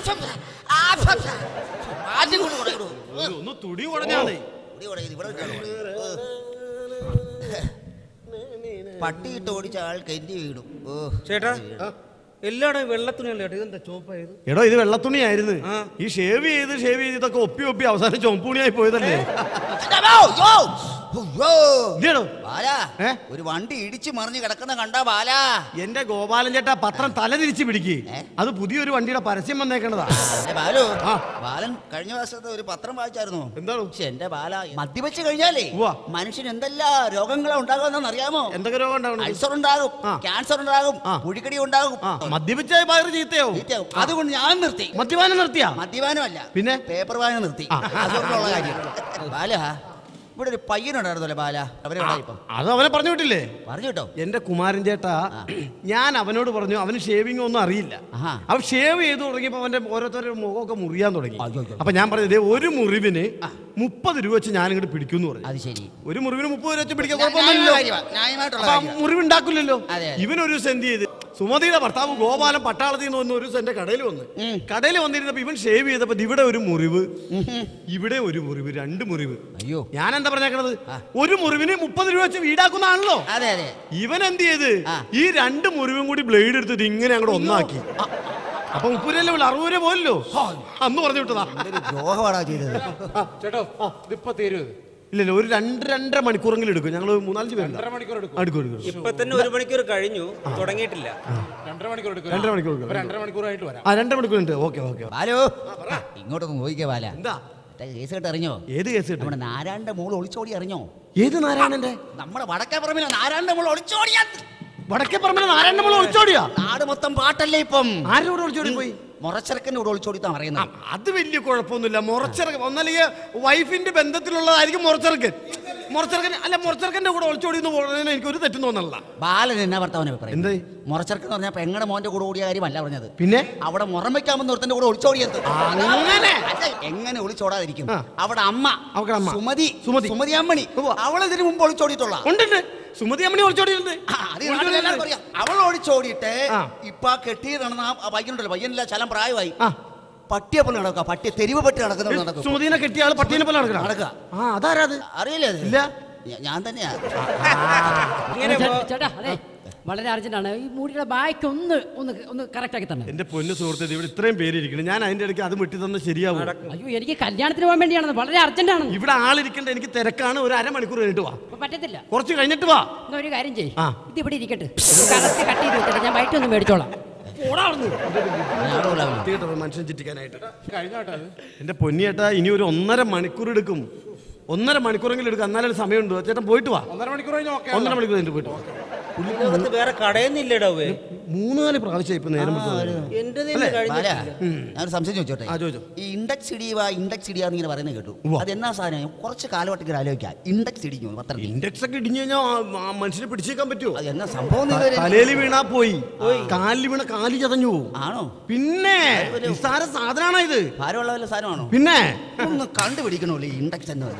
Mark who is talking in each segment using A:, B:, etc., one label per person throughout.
A: മാറ്റി കൊണ്ട് കൊടുക്കണു
B: ഒന്ന് തുടി കുടഞ്ഞാന്നേ
A: ഇവിടെ ഇവിടെ ഇവിടെ വെച്ചാണ് പട്ടിയിട്ട് ഓടിച്ച ആൾ കെന്റി വീടും ഓ
C: ചേട്ടാ എല്ലായിടും വെള്ളത്തുണിയല്ലേ ചേട്ടാ ഇതെന്താ ചോപ്പായത്
B: എടോ ഇത് വെള്ളത്തുണിയായിരുന്നു ഈ ഷേവ് ചെയ്ത് ഷേവ് ചെയ്ത് ഇതൊക്കെ ഒപ്പി ഒപ്പി അവസാനം ചുമപ്പുണിയായി പോയതല്ലേ ഇതേടോ
A: ബാല
B: ഏ?
A: ഒരു വണ്ടി ഇടിച്ചു മറിഞ്ഞ് കിടക്കുന്ന കണ്ടാ ബാല
B: എന്റെ ഗോപാലൻ ചേട്ടാ പത്രം തല തിരിച്ച് പിടിക്ക്
A: ഏ?
B: അത് പുതിയൊരു വണ്ടിയുടെ പരസ്യം വന്നേക്കണതാ
A: ഏ, ബാലു
B: ആ.
A: ബാലൻ കഴിഞ്ഞ വർഷത്തെ ഒരു പത്രം വായിച്ചായിരുന്നു
B: എന്താണ്
A: പക്ഷെ എന്റെ ബാല മദ്യപിച്ച് കഴിഞ്ഞാലേ
B: ഉവ്വ.
A: മനുഷ്യന് എന്തെല്ലാം രോഗങ്ങളാ ഉണ്ടാകുമെന്ന് അറിയാമോ
B: എന്തൊക്കെ രോഗം ഉണ്ടാവണം
A: അൾസർ ഉണ്ടാകും
B: ആ.
A: ക്യാൻസർ ഉണ്ടാകും
B: ആ.
A: പുഴിക്കടി ഉണ്ടാകും
B: ആ മദ്യപിച്ചായി വയറ് ചീത്തയാവും
A: ചീത്തയാവും. അതുകൊണ്ട് ഞാൻ നിർത്തി
B: മദ്യപാനം നിർത്തിയാ
A: മദ്യപാനമല്ല
B: പിന്നെ?
A: പേപ്പർ വായന നിർത്തി അതുകൊണ്ടുള്ള കാര്യം ബാല ഇവിടെ ഒരു പയ്യനുണ്ടായിരുന്നല്ലോ ബാല അവരെ ഇപ്പം
B: അത് അവനെ പറഞ്ഞു വിട്ടില്ലേ
A: പറഞ്ഞു കേട്ടോ
B: എന്റെ കുമാരൻ ചേട്ടാ ഞാൻ അവനോട് പറഞ്ഞു അവന് ഷേവിംഗ് ഒന്നും അറിയില്ല
A: ആഹാ.
B: അവൻ ഷേവ് ചെയ്ത് തുടങ്ങിയപ്പോ അവന്റെ ഓരോരുത്തരുടെ മുഖമൊക്കെ മുറിയാൻ തുടങ്ങി
A: അയ്യോ, അയ്യോ.
B: അപ്പൊ ഞാൻ പറഞ്ഞത് ഒരു മുറിവിന് മുപ്പത് രൂപ വെച്ച് ഞാൻ ഇങ്ങോട്ട് പിടിക്കുന്നു പറഞ്ഞു
A: അത് ശരി
B: ഒരു മുറിവിന് മുപ്പത് രൂപ വെച്ച് പിടിക്കാൻ
A: ന്യാ-
B: കുഴപ്പമൊന്നുമില്ലല്ലോ
A: ന്യായമായ കാര്യമാ, ന്യായമായിട്ടുള്ള
B: അപ്പൊ ആ
A: കാര്യമാ.
B: മുറിവുണ്ടാക്കില്ലല്ലോ
A: അതെ, അതെ.
B: ഇവനൊരു ദിവസം എന്ത് ചെയ്ത് സുമതിയുടെ ഭർത്താവ് ഗോപാലൻ പട്ടാളത്തിൽ നിന്ന് വന്ന് ഒരു ദിവസം എന്റെ കടയിൽ വന്ന്
A: ഉം.
B: കടയിൽ വന്നിരുന്നപ്പോ ഇവൻ ഷേവ് ചെയ്തപ്പോ ദേ ഇവിടെ ഒരു മുറിവ് ഇവിടെ ഒരു മുറിവ് രണ്ട് മുറിവ്
A: അയ്യോ
B: ഞാൻ എന്താ പറഞ്ഞേക്കണത് ഒരു മുറിവിന് മുപ്പത് രൂപ വെച്ച് വീടാക്കുന്നതാണല്ലോ
A: അതെ അതെ
B: ഇവൻ എന്ത് ചെയ്ത്
A: ആ.
B: ഈ രണ്ട് മുറിവും കൂടി ബ്ലേഡ് എടുത്തിട്ട് ഇങ്ങനെ അങ്ങോട്ട് ഒന്നാക്കി അപ്പൊ മുപ്പത് രൂപ അല്ലേ അറുപത് രൂപ പോലല്ലോ അന്ന് പറഞ്ഞു വിട്ടതാ
A: എന്തൊരു ദ്രോഹമാടാ ചെയ്തത്
D: ചേട്ടോ ഇതിപ്പോ തീരും ഇത്
B: ഇല്ലല്ലോ ഒരു രണ്ട് രണ്ടര മണിക്കൂറെങ്കിലും എടുക്കും ഞങ്ങൾ മൂന്നാലഞ്ച് പേരുണ്ട്
D: രണ്ടര മണിക്കൂർ എടുക്കും
B: എടുക്കും എടുക്കും
C: ഇപ്പൊ തന്നെ ഒരു മണിക്കൂർ കഴിഞ്ഞു തുടങ്ങിയിട്ടില്ല
D: രണ്ടര മണിക്കൂർ എടുക്കും
B: രണ്ടര മണിക്കൂർ എടുക്കും.
D: അപ്പൊ രണ്ടര മണിക്കൂറായിട്ട് വരാം
B: ആ രണ്ടര മണിക്കൂർ ഉണ്ട് ഓക്കെ ഓക്കെ
A: ബാലു ഇങ്ങോട്ടൊന്ന് നോക്കിക്കേ ബാല
B: എന്താ
A: മറ്റേ കേസ് കേട്ട് അറിഞ്ഞോ
B: ഏത് കേസ് കിട്ടും
A: നമ്മുടെ നാരായണന്റെ മോള് ഒളിച്ചോടി അറിഞ്ഞോ
B: ഏത് നാരായണന്റെ
A: നമ്മുടെ വടക്കേ പറമ്പിലെ നാരായണന്റെ മോള് ഒളിച്ചോടിയാ
B: വടക്കേ പറമ്പിലെ നാരായണൻ നമ്മൾ ഒളിച്ചോടിയാ
A: നാട് മൊത്തം പാട്ടല്ലേ ഇപ്പം
B: ആരോട് ഒളിച്ചോടി പോയി
A: മുറച്ചിറക്കൻ്റെ കൂടെ ഒളിച്ചോടിത്താ
B: ആ,
A: പറയുന്നത്
B: അത് വലിയ കുഴപ്പമൊന്നുമില്ല മുറച്ചിറക്കൻ ഒന്നല്ലെങ്കിൽ വൈഫിന്റെ ബന്ധത്തിലുള്ളതായിരിക്കും മുറച്ചിറക്കൻ മുറച്ചിറക്കൻ അല്ല മുറച്ചിറക്കന്റെ കൂടെ ഒളിച്ചോടി എന്ന് പറയുന്നതിന് എനിക്ക് ഒരു തെറ്റും തോന്നല്ല
A: ബാലൻ എന്നാ ഭർത്താവിനെ
B: എന്തേ?
A: പറയുന്നത് മുറച്ചിറക്കൻ എന്ന് പറഞ്ഞാൽ പെങ്ങടെ മോന്റെ കൂടെ ഓടിയ കാര്യമല്ല പറഞ്ഞത്
B: പിന്നെ
A: അവിടെ മുറം വെക്കാമെന്ന് ഒരുത്തന്റെ കൂടെ ഒളിച്ചോടിയത്
B: അങ്ങനെ?
A: അല്ല, എങ്ങനെ ഒളിച്ചോടാതിരിക്കും
B: ആ.
A: അവിടെ അമ്മ
B: അവക്കടെ അമ്മ.
A: സുമതി
B: സുമതി.
A: സുമതി അമ്മണി
B: ഉവ്വ.
A: അവൾ ഇതിനു മുമ്പ് ഒളിച്ചോടിയിട്ടുള്ള
B: ഉണ്ടുണ്ട് സുമതി അമ്മണി ഒളിച്ചോടിയിട്ടുണ്ട്
A: ആ, അത് ഈ നാട്ടിൽ എല്ലാവർക്കും അറിയാം. അവൾ ഒളിച്ചോടിയിട്ട്
B: ആ.
A: ഇപ്പൊ ആ കെട്ടി നടന്ന ആ പയ്യനുണ്ടല്ലോ പയ്യനില്ല ശലം പ്രായമായി
B: ആ.
A: പട്ടിയെ പോലെ നടക്കുക പട്ടി തെരുവ് പട്ടി നടക്കുന്നത് നടക്കും
B: സുമതിനെ കെട്ടിയ ആള് പട്ടീനെ പോലെ നടക്കണം
A: നടക്കുക
B: ആ അതാരാ അത്
A: അറിയില്ലേ അത്?
B: ഇല്ല.
A: ഞ- ഞാൻ തന്നെയാ
C: ഇങ്ങനെ
E: ചേട്ടാ,
C: പോ-
E: ചേട്ടാ അതെ വളരെ അർജന്റാണ് ഈ മൂടിയുടെ ബാക്ക് ഒന്ന് ഒന്ന് ഒന്ന് കറക്റ്റ് ആക്കി തന്നെ
B: എന്റെ പൊന്നു സുഹൃത്തെ ഇവിടെ ഇത്രയും പേരിരിക്കണം ഞാൻ അതിന്റെ ഇടയ്ക്ക് അത് വെട്ടി തന്നെ ശരിയാവും
E: അയ്യോ എനിക്ക് കല്യാണത്തിന് പോകാൻ വേണ്ടിയാണെന്ന് വളരെ അർജന്റ് ആണ്
B: ഇവിടെ ആളിരിക്കണ്ട എനിക്ക് തിരക്കാണ് ഒരു അരമണിക്കൂർ കഴിഞ്ഞിട്ട് വാ
E: അപ്പൊ പറ്റത്തില്ല
B: കുറച്ച് കഴിഞ്ഞിട്ട് വാ
E: എന്നാ ഒരു കാര്യം ചെയ്യ്
B: ആ.
E: ഇത് ഇവിടെ ഇരിക്കട്ടെ കറക്റ്റ് കട്ട് ചെയ്ത് വെക്കട്ടെ ഞാൻ വൈകിട്ട് ഒന്ന് മേടിച്ചോളാം
B: പോടാ അവിടുന്ന്.
A: ഞാൻ ഉള്ളവനാ.
B: തീർച്ചയായിട്ടും മനുഷ്യൻ ചിറ്റിക്കാനായിട്ട്
D: കഴിഞ്ഞോട്ടെ അത്
B: എന്റെ പൊന്നിയേട്ടാ ഇനി ഒരു ഒന്നര മണിക്കൂർ എടുക്കും ഒന്നര മണിക്കൂറെങ്കിലും എടുക്കും എന്നാലും സമയമുണ്ടോ ചേട്ടൻ പോയിട്ട് വാ
D: ഒന്നര മണിക്കൂർ കഴിഞ്ഞ് ഓക്കെ
B: ഒന്നര മണിക്കൂർ കഴിഞ്ഞിട്ട് പോയിട്ട് വാ
C: ഇതിനകത്ത് വേറെ കടയൊന്നുമില്ലടോ
B: മൂന്ന് നാല് പ്രാവശ്യം ഇപ്പൊ നേരം വിട്ടു
C: എന്റെ
A: ബാല,
C: കഴിഞ്ഞിട്ടില്ല
A: ഞാനൊരു സംശയം ചോദിച്ചോട്ടെ
B: ആ, ചോദിച്ചോ.
A: ഈ ഇൻഡെക്സ് ഇടിയുക ഇൻഡെക്സ് ഇടിയ ഇങ്ങനെ പറയുന്നത് കേട്ടു
B: ഉവ്വ.
A: അത് എന്നാ സാധനം കുറച്ച് കാലഘട്ടത്തിൽ ആലോചിക്കാം ഇൻഡെക്സ് ഇടിഞ്ഞു പത്രത്തിൽ
B: ഇൻഡെക്സ് ഒക്കെ ഇടിഞ്ഞു കഴിഞ്ഞാൽ ആ- ആ മനുഷ്യനെ പിടിച്ചേക്കാൻ പറ്റുമോ
A: അത് എന്നാ സംഭവം എന്ന് ഇതുവരെ-
B: തലയിൽ വീണാ പോയി കാലിൽ വീണ കാലി ചതഞ്ഞു പോവും
A: ആണോ
B: പിന്നെ നിസ്സാര സാധനമാണോ ഇത്
A: ഭാരമുള്ള വല്ല സാധനമാണോ
B: പിന്നെ
A: ഒന്ന് കണ്ടുപിടിക്കണമല്ലോ ഈ ഇൻഡെക്സ് എന്ന്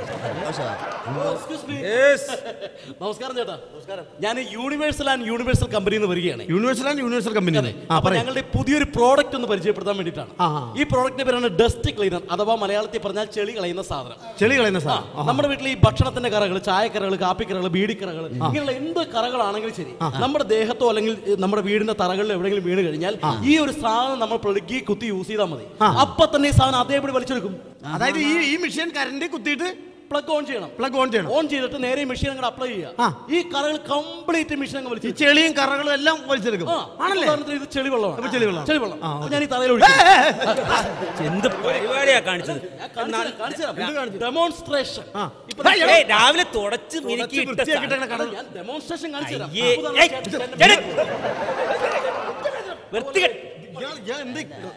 F: നമസ്കാരം ചേട്ടാ നമസ്കാരം ഞാൻ യൂണിവേഴ്സൽ ആൻഡ് യൂണിവേഴ്സൽ കമ്പനി എന്ന് വരികയാണ്
B: യൂണിവേഴ്സൽ ആൻഡ് യൂണിവേഴ്സൽ കമ്പനി ആ
F: അപ്പൊ
B: പറയാം
F: ഞങ്ങളുടെ പുതിയൊരു പ്രോഡക്റ്റ് ഒന്ന് പരിചയപ്പെടുത്താൻ വേണ്ടിയിട്ടാണ്
B: ആ.
F: ഈ പ്രോഡക്റ്റിന്റെ പേരാണ് ഡസ്റ്റ് ക്ലീനർ അഥവാ മലയാളത്തിൽ പറഞ്ഞാൽ ചെളി കളയുന്ന സാധനം
B: ചെളി കളയുന്ന
F: ആ,
B: സാധനം
F: നമ്മുടെ വീട്ടിൽ ഈ ഭക്ഷണത്തിന്റെ കറകൾ ചായക്കറകൾ കാപ്പിക്കറകൾ ബീഡിക്കറകൾ ഇങ്ങനെയുള്ള എന്ത് കറകളാണെങ്കിലും ശരി നമ്മുടെ ദേഹത്തോ അല്ലെങ്കിൽ ഏ, നമ്മുടെ വീടിന്റെ തറകളിൽ എവിടെയെങ്കിലും വീണ് കഴിഞ്ഞാൽ ഈ ഒരു സാധനം നമ്മൾ പ്ലഗി കുത്തി യൂസ് ചെയ്താൽ മതി അപ്പൊ തന്നെ ഈ സാധനം അതേപടി വലിച്ചെടുക്കും
B: അതായത് ഈ ഈ മെഷീൻ കറണ്ട് കുത്തിയിട്ട്
F: പ്ലഗ് ഓൺ ചെയ്യണം
B: പ്ലഗ് ഓൺ ചെയ്യണം
F: ഓൺ ചെയ്തിട്ട് നേരെ മെഷീൻ അങ്ങോട്ട് അപ്ലൈ
B: ആ.
F: ചെയ്യുക ഈ കറകൾ കംപ്ലീറ്റ് മെഷീൻ അങ്ങ്
B: ഈ
F: വലിച്ചു
B: ചെളിയും കറകളും എല്ലാം വലിച്ചെടുക്കും
F: ആ,
B: ആണല്ലേ
F: ഉദാഹരണത്തിന് ഇത് ചെളി വെള്ളമാണ്
B: അപ്പൊ ചെളി വെള്ളം.
F: ചെളി വെള്ളം
B: ആ,
F: അപ്പൊ
B: ഓക്കേ.
F: ഞാൻ ഈ തലയിൽ ഒഴിക്കും
C: എന്ത് പരിപാടിയാ കാണിച്ചത്
F: ഡെമോൺസ്ട്രേഷൻ
B: ആ.
C: ഏയ്, രാവിലെ തുടച്ച് മിനുക്കി ഇട്ട
B: വൃത്തിയാക്കിയിട്ട്
C: സാധനം.
B: കട
F: ഞാൻ ഡെമോൺസ്ട്രേഷൻ കാണിച്ചു തരാം
C: അയ്യേ,
F: അപ്പൊ
C: ഏയ്,
F: തന്നെ ചേട്ടൻ-
C: ചേട്ടൻ. വൃത്തികെട്ട
B: ഇയാൾ- ഇയാൾ എന്ത്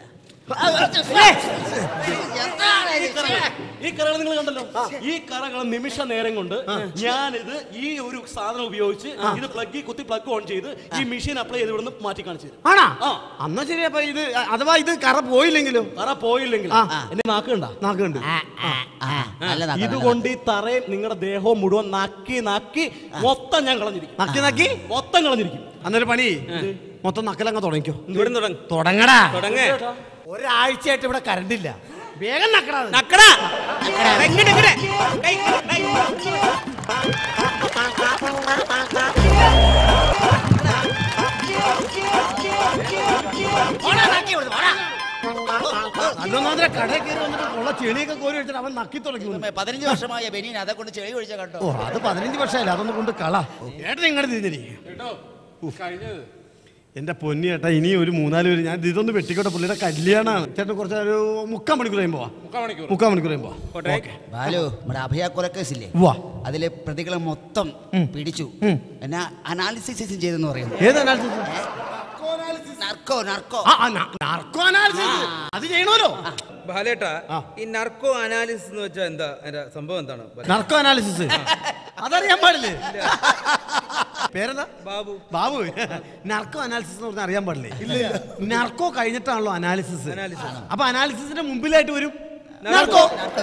F: ഈ കറകൾ നിങ്ങൾ കണ്ടല്ലോ ഈ കറകൾ നിമിഷ നേരം കൊണ്ട് ഞാനിത് ഈ ഒരു സാധനം ഉപയോഗിച്ച് ഇത് പ്ലഗ് കുത്തി പ്ലഗ് ഓൺ ചെയ്ത് ഈ മെഷീൻ അപ്ലൈ ചെയ്ത് ഇവിടുന്ന് മാറ്റി കാണിച്ചു തരും
B: ആണാ
F: ആ.
B: അന്നാ ശരി അപ്പൊ ഇത് അഥവാ ഇത് കറ പോയില്ലെങ്കിലോ
F: കറ പോയില്ലെങ്കിൽ
B: ആ.
F: എന്നെ നാക്കണ്ട
B: നാക്കുണ്ട്
F: ഇതുകൊണ്ട് ഈ തറയും നിങ്ങളുടെ ദേഹവും മുഴുവൻ നക്കി നക്കി മൊത്തം ഞാൻ കളഞ്ഞിരിക്കും
B: നക്കി നക്കി
F: മൊത്തം കളഞ്ഞിരിക്കും
B: അന്നൊരു പണി മൊത്തം നക്കലങ്ങ് തുടങ്ങിക്കോ
C: ഇവിടെ തുടങ്ങ്
B: തുടങ്ങടാ
C: തുടങ്ങ്
B: ഒരാഴ്ചയായിട്ട് ഇവിടെ കറണ്ട് ഇല്ല വേഗം നക്കടാ അത്.
C: നക്കടാ എങ്ങനെ എങ്ങനെ കൈ, കൈ.
B: അല്ലൊന്നാതിരെ കടയിൽ കയറി വന്നിട്ട് ഉള്ള ചെളിയൊക്കെ കോരി വെച്ചിട്ട് അവൻ നക്കി തുടങ്ങി വന്നു.
A: പതിനഞ്ച് വർഷമായ ബെനീൻ അതെ കൊണ്ട് ചെളി ഒഴിച്ച കണ്ടോ
B: ഓ അത് പതിനഞ്ച് വർഷമല്ല അതൊന്ന് കൊണ്ട് കള ഏട്ടൻ ഇങ്ങോട്ട് തിരിഞ്ഞിരിക്കും
D: കേട്ടോ കഴിഞ്ഞത്
B: എന്റെ പൊന്നി ഏട്ടാ ഇനി ഒരു മൂന്നാല് പേര് ഞാൻ ഇതൊന്ന് വെട്ടിക്കോട്ടെ പുള്ളിയുടെ കല്യാണമാണ് ചേട്ടൻ കുറച്ച് ഒരു മുക്കാൽ മണിക്കൂർ കഴിയുമ്പോ വാ.
D: മുക്കാൽ മണിക്കൂർ
B: മുക്കാൽ മണിക്കൂർ കഴിയുമ്പോ ഓക്കെ
A: ബാലു നമ്മുടെ അഭയ കൊലക്കേസില്ലേ
B: വാ
A: അതിലെ പ്രതികളെ മൊത്തം പിടിച്ചു എന്നാ അനാലിസിസ് ചെയ്തെന്ന് പറയുന്നു
B: ഏത് അനാലിസിസ്
A: നർക്കോ നർക്കോ
B: ആ ആ, ന- നാർക്കോ അനാലിസിസ് അത് ചെയ്യണമല്ലോ
C: ബാലേട്ടാ
B: ആ.
C: ഈ നർക്കോ അനാലിസിസ് എന്ന് വെച്ചാൽ എന്താ അതിന്റെ സംഭവം എന്താണ്
B: നാർക്കോ അനാലിസിസ് അതറിയാൻ പാടില്ലേ പേരെന്താ
C: ബാബു
B: ബാബു നർക്കോ അനാലിസിസ് എന്ന് പറഞ്ഞാൽ അറിയാൻ പാടില്ലേ നർക്കോ കഴിഞ്ഞിട്ടാണല്ലോ അനാലിസിസ്
C: Analysis.
B: അപ്പൊ അനാലിസിസിന്റെ മുമ്പിലായിട്ട് വരും
C: നർക്കോ.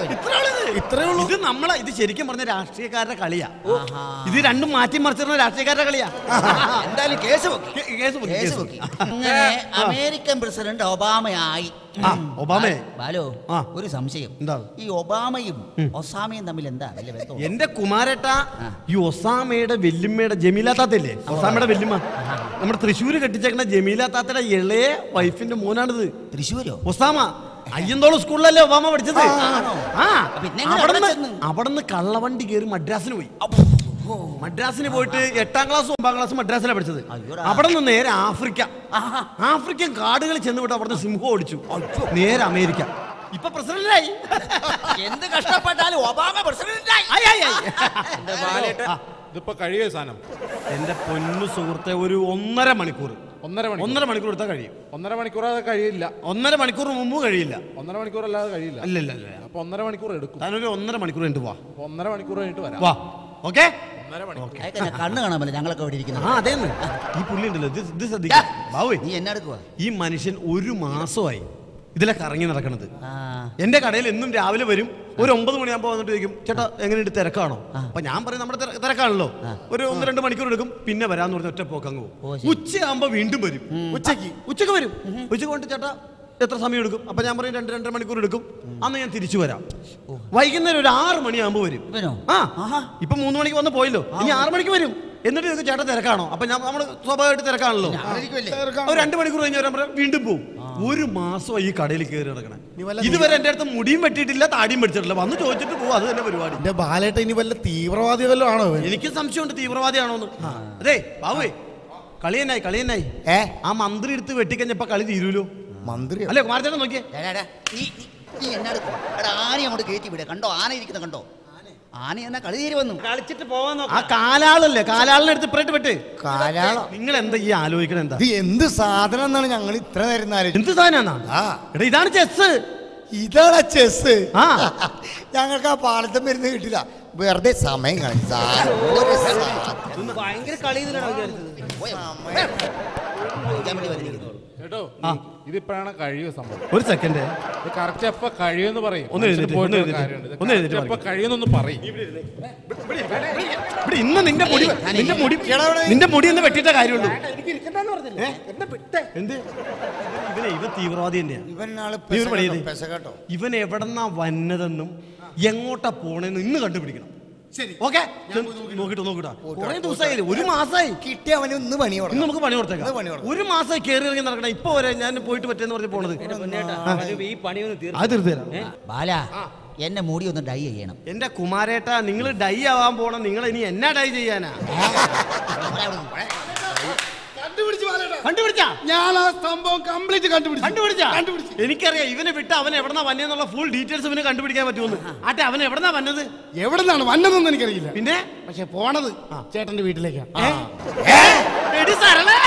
B: ഇത്രേ ഉള്ളൂ ഇത് നമ്മളെ ഇത് ശരിക്കും പറഞ്ഞ രാഷ്ട്രീയക്കാരുടെ കളിയാ ഇത് രണ്ടും മാറ്റി മറിച്ചിരുന്ന രാഷ്ട്രീയക്കാരുടെ കളിയാ
A: എന്തായാലും കേസ് വെക്കി
B: കേ- കേസ് പൊക്കി,
A: കേസ്
B: കേസ്
A: വെക്കി
B: പൊക്കി.
A: അങ്ങനെ അമേരിക്കൻ പ്രസിഡന്റ് ഒബാമയായി
B: ആ, ഒബാമയെ?
A: ബാലു
B: ആ.
A: ഒരു സംശയം
B: എന്താ?
A: ഈ ഒബാമയും ഒസാമയും തമ്മിൽ എന്താ വല്ല ബന്ധം
B: എന്റെ കുമാരേട്ട ഈ ഒസാമയുടെ വെല്ലുമ്മയുടെ ജമീല താത്തയില്ലേ ഒസാമയുടെ വെല്ലുമ്മ നമ്മുടെ തൃശ്ശൂര് കെട്ടിച്ചേക്കണ ജമീല താത്തയുടെ ഇളയ വൈഫിന്റെ മോനാണിത്
A: തൃശ്ശൂരോ
B: ഒസാമ അയ്യന്തോളം സ്കൂളിലല്ലേ ഒബാമ പഠിച്ചത്
A: ആണോ?
B: ആ
A: പിന്നെ എങ്ങനെ
B: അവിടുന്ന്
A: അവിടെ ചെന്ന്?
B: അവിടുന്ന് കള്ളവണ്ടി കയറി മദ്രാസിന് പോയി മദ്രാസിന് പോയിട്ട് എട്ടാം ക്ലാസ് ഒമ്പതാം ക്ലാസ് മദ്രാസിലാണ് പഠിച്ചത്
A: അയ്യോടാ.
B: അവിടെ നിന്ന് നേരെ ആഫ്രിക്ക ആഫ്രിക്കൻ കാടുകളിൽ ചെന്ന് വിട്ട് അവിടുന്ന് സിംഹം ഓടിച്ചു നേരെ അമേരിക്ക ഇപ്പൊ പ്രസിഡന്റായി
A: എന്ത് കഷ്ടപ്പെട്ടാലും ഒബാമ പ്രസിഡന്റായി
B: ആയി, ആയി, ആയി.
C: എന്റെ ബാലേട്ട
D: ഇതിപ്പോ കഴിയ സാധനം
B: എന്റെ പൊന്നു സുഹൃത്തെ ഒരു ഒന്നര മണിക്കൂർ
D: ഒന്നര മണിക്കൂർ
B: ഒന്നര മണിക്കൂർ എടുത്താൽ കഴിയും
D: ഒന്നര മണിക്കൂർ അത് കഴിയില്ല
B: ഒന്നര മണിക്കൂർ മുമ്പ് കഴിയില്ല
D: ഒന്നര മണിക്കൂർ അല്ലാതെ കഴിയില്ല
B: അല്ല ഇല്ല അല്ല
D: അപ്പൊ ഒന്നര മണിക്കൂർ എടുക്കും
B: താനൊരു ഒന്നര മണിക്കൂർ കഴിഞ്ഞിട്ട് വാ
D: അപ്പൊ ഒന്നര മണിക്കൂർ കഴിഞ്ഞിട്ട് വരാം
B: വാ ഓക്കെ
D: ഒന്നര മണിക്കൂർ
A: അതൊക്കെ ഞാൻ കണ്ണ് കാണാൻ പറ്റില്ല ഞങ്ങളൊക്കെ ഇവിടെ ഇരിക്കുന്നത്
B: ആ അതേന്ന് ഈ പുള്ളി ഉണ്ടല്ലോ ഇത് ഇത് ശ്രദ്ധിക്കാം ബാവേ
A: നീ എന്നെ എടുക്കുക
B: ഈ മനുഷ്യൻ ഒരു മാസമായി ഇതിലെ കറങ്ങി നടക്കണത്
A: ആ
B: എന്റെ കടയിൽ എന്നും രാവിലെ വരും ഒരു ഒമ്പത് മണിയാകുമ്പോൾ വന്നിട്ട് ചോദിക്കും ചേട്ടാ എങ്ങനെയുണ്ട് തിരക്കാണോ അപ്പൊ ഞാൻ പറയും നമ്മുടെ തിര- തിരക്കാണല്ലോ ഒരു ഒന്ന് രണ്ട് മണിക്കൂർ എടുക്കും പിന്നെ വരാന്ന് പറഞ്ഞ ഒറ്റ പോക്കങ്ങ്
A: ഓ,
B: പോകും
A: ശരി.
B: ഉച്ചയാകുമ്പോ വീണ്ടും വരും ഉച്ചക്ക് ഉച്ചക്ക് വരും ഉച്ചക്ക് കൊണ്ട് ചേട്ടാ എത്ര സമയം എടുക്കും അപ്പൊ ഞാൻ പറയും രണ്ട് രണ്ടര മണിക്കൂർ എടുക്കും അന്ന് ഞാൻ തിരിച്ചു വരാം വൈകുന്നേരം ഒരു ആറ് മണിയാകുമ്പോ വരും
A: ഇവനോ?
B: ആ
A: ആഹാ.
B: ഇപ്പൊ മൂന്ന് മണിക്ക് വന്ന് പോയല്ലോ ഇനി ആറ് മണിക്ക് വരും എന്നിട്ട് ചോദിക്കും ചേട്ടാ തിരക്കാണോ അപ്പൊ ഞാൻ നമ്മൾ സ്വാഭാവികമായിട്ട് തിരക്കാണല്ലോ
A: ആയിരിക്കുമല്ലേ?
B: ഒരു രണ്ട് മണിക്കൂർ കഴിഞ്ഞ് വരാൻ പറയാം വീണ്ടും പോകും ഒരു മാസമായി ഈ കടയിൽ കയറി നടക്കണേ ഇതുവരെ എന്റെ അടുത്ത് മുടിയും വെട്ടിയിട്ടില്ല താടിയും വെട്ടിട്ടില്ല വന്ന് ചോദിച്ചിട്ട് പോകും അത് തന്നെ പരിപാടി
G: എന്റെ ബാലേട്ട ഇനി വല്ല തീവ്രവാദി വല്ലതും ആണോ ഇവൻ?
B: എനിക്ക് സംശയമുണ്ട് തീവ്രവാദിയാണോന്ന് അതെ ബാബുവേ കളി എന്നായി കളി എന്നായി
G: ഏ
B: ആ മന്ത്രി എടുത്ത് വെട്ടിക്കഴിഞ്ഞപ്പോ കളി തീരൂലോ
G: മന്ത്രി
B: അല്ലേ കുമാരച്ചേട്ടൻ നോക്കിയേ
A: ഡാ, ഡാ, ഡാ. നീ നീ- നീ എന്നെ എടുക്കുക എടാ ആന അങ്ങോട്ട് കയറ്റി വിടുക കണ്ടോ ആന ഇരിക്കുന്ന കണ്ടോ ആന എന്നാ കളി തീരെ വന്നു
C: കളിച്ചിട്ട് പോവാൻ
B: ആ
C: നോക്കാം
B: കാലാളല്ലേ കാലാളിനെ എടുത്ത് ഇപ്പറേറ്റ് വെട്ട്
G: കാലാളം
B: നിങ്ങൾ എന്താ ഈ ആലോചിക്കണ എന്താ
G: ഇത് എന്ത് സാധനം എന്നാണ് ഞങ്ങൾ ഇത്ര നേരം ആലോചിച്ചത്
B: എന്ത് സാധനാ
G: ആ
B: എടാ ഇതാണ് ചെസ്
G: ഇതാണ് ചെസ്
B: ആ.
G: ഞങ്ങൾക്ക് ആ പാലത്തം വരുന്നത് കിട്ടില്ല വെറുതെ സമയം കളഞ്ഞു സാധനം. ഒരു സാധനം.
C: ഭയങ്കര കളി ഇതിലാണ് വിചാരിച്ചത്
A: ചോദിക്കാൻ വേണ്ടി വന്നിരിക്കുന്നു
D: കേട്ടോ ഇതിപ്പോഴാണ് കഴിയുക സംഭവം
B: ഒരു സെക്കൻഡ്
D: ഇത് കറക്റ്റ് എപ്പോ കഴിയുമെന്ന് പറയും
B: ഒന്ന് എഴുന്നേറ്റ്, ഒന്ന് എഴുന്നേറ്റ്, ഒന്ന് എഴുന്നേറ്റ്
D: എപ്പോ കഴിയുന്നൊന്ന് പറയും
B: ഇവിടെ ഇന്ന് നിന്റെ മുടി നിന്റെ മുടി നിന്റെ മുടി ഒന്ന് വെട്ടിയിട്ട കാര്യമുള്ളൂ ഏ? എന്ത് ഇവനെ ഇവൻ തീവ്രവാദി തന്നെയാ
G: ഇവൻ നാളെ
B: നീ ഒരു പണി ചെയ്തേ.
G: പെസ കേട്ടോ
B: ഇവൻ എവിടെന്നാ വന്നതെന്നും എങ്ങോട്ടാ പോണെന്നും ഇന്ന് കണ്ടുപിടിക്കണം
G: ശരി
B: ഓക്കെ നോക്കിട്ടോ നോക്കിട്ടോ കുറെ ദിവസമായി ഒരു മാസമായി
G: കിട്ടിയ അവന് ഒന്ന് പണി
B: ഇന്ന്
G: കൊടുക്കണം
B: നമുക്ക് പണി കൊടുത്തേക്കാം
G: ഇന്ന് പണി കൊടുക്കാം.
B: ഒരു മാസമായി കയറി ഇറങ്ങി നടക്കണം ഇപ്പൊ വരെ ഞാൻ പോയിട്ട് പറ്റേന്ന് പറഞ്ഞ് പോണത്
C: പൊന്നേട്ടാ അവന് ഈ പണിയൊന്ന് തീർന്നു
B: അത് തീർത്ത് തരാം
A: ബാല എന്നെ മുടി ഒന്ന് ഡൈ ചെയ്യണം
B: എന്റെ കുമാരേട്ട നിങ്ങൾ ഡൈ ആവാൻ പോണം നിങ്ങൾ ഇനി എന്നാ ഡൈ ചെയ്യാനാ കണ്ടുപിടിച്ചാ
G: ഞാൻ ആ സംഭവം കംപ്ലീറ്റ് കണ്ടുപിടിച്ചു
B: കണ്ടുപിടിച്ചാ
G: കണ്ടുപിടിച്ചു
B: എനിക്കറിയാം ഇവനെ വിട്ട് അവൻ എവിടെന്നാ വന്നേന്നുള്ള ഫുൾ ഡീറ്റെയിൽസ് ഇവന് കണ്ടുപിടിക്കാൻ പറ്റുമെന്ന് ആട്ടെ അവൻ എവിടെന്നാ വന്നത്
G: എവിടെ നിന്നാണ് വന്നതെന്ന് എനിക്കറിയില്ല
B: പിന്നെ
G: പക്ഷെ പോണത് ചേട്ടന്റെ വീട്ടിലേക്കാണ്
B: എടി സരളേ